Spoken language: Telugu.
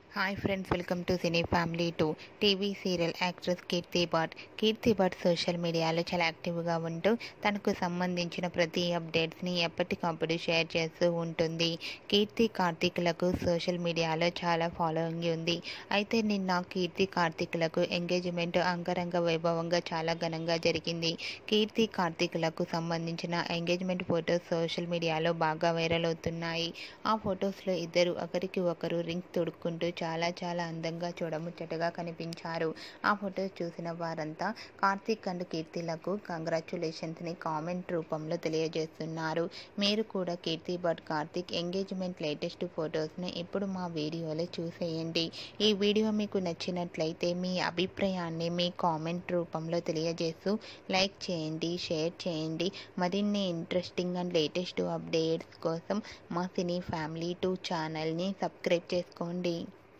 hi friends welcome to cine family two TV serial actress Keerthi Bhat Keerthi Bhat social మీడియాలో చాలా యాక్టివ్గా ఉంటూ తనకు సంబంధించిన ప్రతి అప్డేట్స్ని ఎప్పటికప్పుడు షేర్ చేస్తూ ఉంటుంది కీర్తి కార్తీకులకు సోషల్ మీడియాలో చాలా ఫాలోయింగ్ ఉంది అయితే నిన్న కీర్తి కార్తీకులకు ఎంగేజ్మెంట్ అంగరంగ వైభవంగా చాలా ఘనంగా జరిగింది కీర్తి కార్తీకులకు సంబంధించిన ఎంగేజ్మెంట్ ఫొటోస్ సోషల్ మీడియాలో బాగా వైరల్ అవుతున్నాయి ఆ ఫొటోస్లో ఇద్దరు ఒకరికి ఒకరు రింగ్స్ తొడుక్కుంటూ చాలా చాలా అందంగా చూడముచ్చటగా కనిపించారు ఆ ఫొటోస్ చూసిన వారంతా కార్తీక్ అండ్ కీర్తిలకు కంగ్రాచులేషన్స్ని కామెంట్ రూపంలో తెలియజేస్తున్నారు మీరు కూడా కీర్తి బట్ కార్తీక్ ఎంగేజ్మెంట్ లేటెస్ట్ ఫొటోస్ని ఇప్పుడు మా వీడియోలో చూసేయండి ఈ వీడియో మీకు నచ్చినట్లయితే మీ అభిప్రాయాన్ని మీ కామెంట్ రూపంలో తెలియజేస్తూ లైక్ చేయండి షేర్ చేయండి మరిన్ని ఇంట్రెస్టింగ్ అండ్ లేటెస్ట్ అప్డేట్స్ కోసం మా సినీ ఫ్యామిలీ టూ ఛానల్ని సబ్స్క్రైబ్ చేసుకోండి